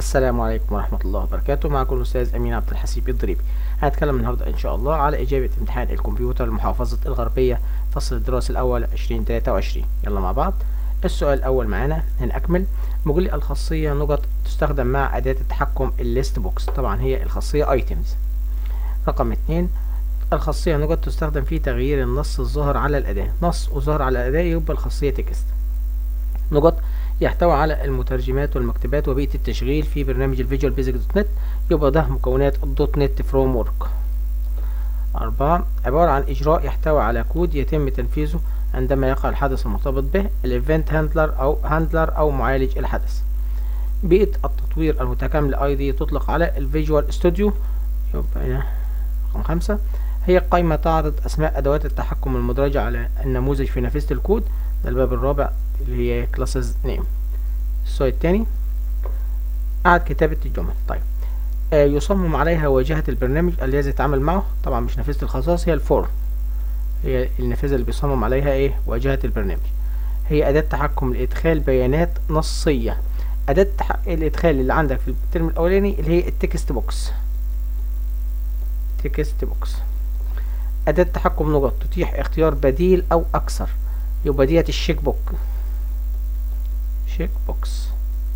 السلام عليكم ورحمة الله وبركاته معكم الأستاذ أمين عبد الحسيب الضريبي هنتكلم النهاردة إن شاء الله على إجابة امتحان الكمبيوتر لمحافظة الغربية فصل الدراسي الأول 2023 يلا مع بعض السؤال الأول معانا هنأكمل بيقول لي الخاصية نقط تستخدم مع أداة التحكم الليست بوكس طبعا هي الخاصية ايتمز رقم اتنين الخاصية نقط تستخدم في تغيير النص الظاهر على الأداة نص وظاهر على الأداة يبقى الخاصية تكست نقط يحتوي على المترجمات والمكتبات وبيئة التشغيل في برنامج الفيجوال بيزك دوت نت يبقى ده مكونات الدوت نت فروم ورك أربعة عبارة عن إجراء يحتوي على كود يتم تنفيذه عندما يقع الحدث المرتبط به الايفنت هاندلر أو هاندلر أو معالج الحدث بيئة التطوير المتكاملة اي دي تطلق على الفيجوال ستوديو يبقى رقم خمسة هي قائمة تعرض أسماء أدوات التحكم المدرجة على النموذج في نافذة الكود ده الباب الرابع اللي هي كلاسز نيم السؤال التاني قعد كتابة الجمل طيب آه يصمم عليها واجهة البرنامج الذي يتعامل معه طبعا مش نافذة الخصائص هي الفورم هي النافذة اللي بيصمم عليها ايه واجهة البرنامج هي أداة تحكم لإدخال بيانات نصية أداة الإدخال اللي عندك في الترم الأولاني اللي هي التكست بوكس تكست بوكس أداة تحكم نقط تتيح اختيار بديل أو أكثر يبقى ديت الشيك بوك شيك بوكس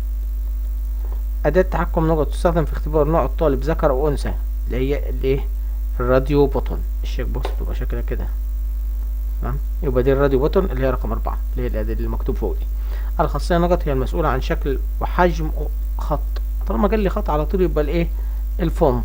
أداة تحكم نقط تستخدم في اختبار نوع الطالب ذكر أو أنثى اللي هي الايه الراديو بوتون الشيك بوكس بتبقى شكلها كده تمام يبقى دي الراديو بوتون اللي هي رقم أربعة اللي هي الأداة اللي مكتوب فوق دي الخاصية نقط هي المسؤولة عن شكل وحجم خط طالما قال لي خط على طول يبقى الايه الفونت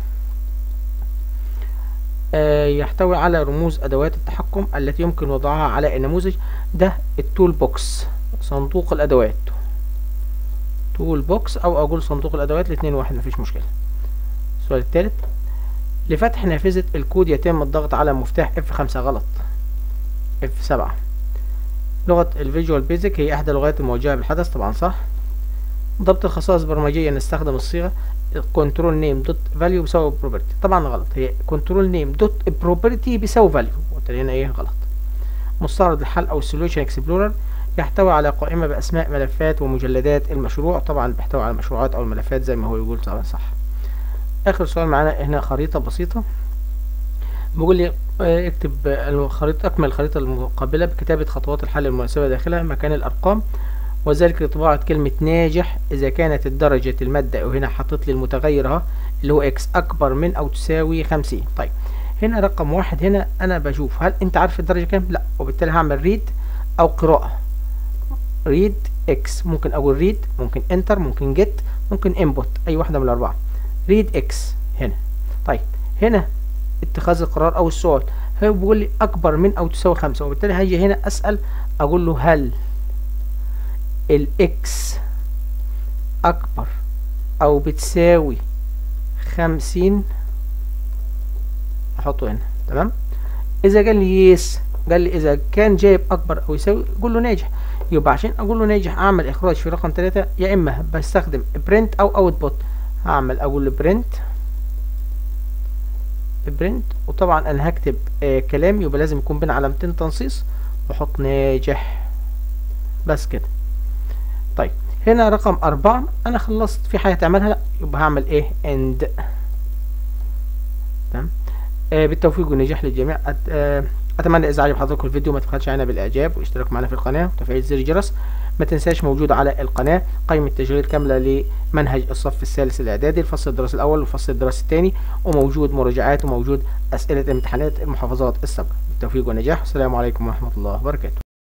آه يحتوي على رموز أدوات التحكم التي يمكن وضعها على النموذج ده التول بوكس صندوق الأدوات تول بوكس أو أقول صندوق الأدوات الاتنين واحد مفيش مشكلة السؤال الثالث لفتح نافذة الكود يتم الضغط على مفتاح F5 غلط F7 لغة الفيجوال بيزك هي إحدى اللغات الموجهة بالحدث طبعا صح ضبط الخصائص البرمجية نستخدم الصيغة كنترول نيم دوت فاليو بيساوي بروبرتي طبعا غلط هي كنترول نيم دوت بروبرتي بيساوي فاليو قلت هنا ايه غلط مستعرض الحل او السوليوشن اكسبلورر يحتوي على قائمة بأسماء ملفات ومجلدات المشروع طبعا بيحتوي على المشروعات أو الملفات زي ما هو يقول طبعا صح آخر سؤال معانا هنا خريطة بسيطة بيقول لي اكتب الخريطة أكمل الخريطة المقابلة بكتابة خطوات الحل المناسبة داخلها مكان الأرقام وذلك لطباعة كلمة ناجح إذا كانت الدرجة المادة وهنا حطيت لي المتغير اهو اللي هو إكس أكبر من أو تساوي خمسين طيب هنا رقم واحد هنا أنا بشوف هل أنت عارف الدرجة كام؟ لأ وبالتالي هعمل ريد أو قراءة ريد إكس ممكن أقول ريد ممكن انتر ممكن جيت ممكن انبوت أي واحدة من الأربعة ريد إكس هنا طيب هنا اتخاذ القرار أو السؤال هو بيقول لي أكبر من أو تساوي خمسة وبالتالي هاجي هنا أسأل أقول له هل الاكس اكبر او بتساوي خمسين احطه هنا تمام اذا قال لي يس قال لي اذا كان جايب اكبر او يساوي قول له ناجح يبقى عشان اقول له ناجح اعمل اخراج في رقم ثلاثة يا اما بستخدم برنت او اوتبوت هعمل اقول له برنت برنت وطبعا انا هكتب آه كلام يبقى لازم يكون بين علامتين تنصيص واحط ناجح بس كده طيب هنا رقم أربعة أنا خلصت في حاجة تعملها لأ يبقى هعمل إيه إند تمام آه بالتوفيق والنجاح للجميع أت... آه أتمنى إذا عجب حضراتكم الفيديو ما تبخلش علينا بالإعجاب والاشتراك معنا في القناة وتفعيل زر الجرس ما تنساش موجود على القناة قائمة تشغيل كاملة لمنهج الصف الثالث الإعدادي الفصل الدراسي الأول والفصل الدراسي الثاني وموجود مراجعات وموجود أسئلة امتحانات المحافظات السابقة بالتوفيق والنجاح والسلام عليكم ورحمة الله وبركاته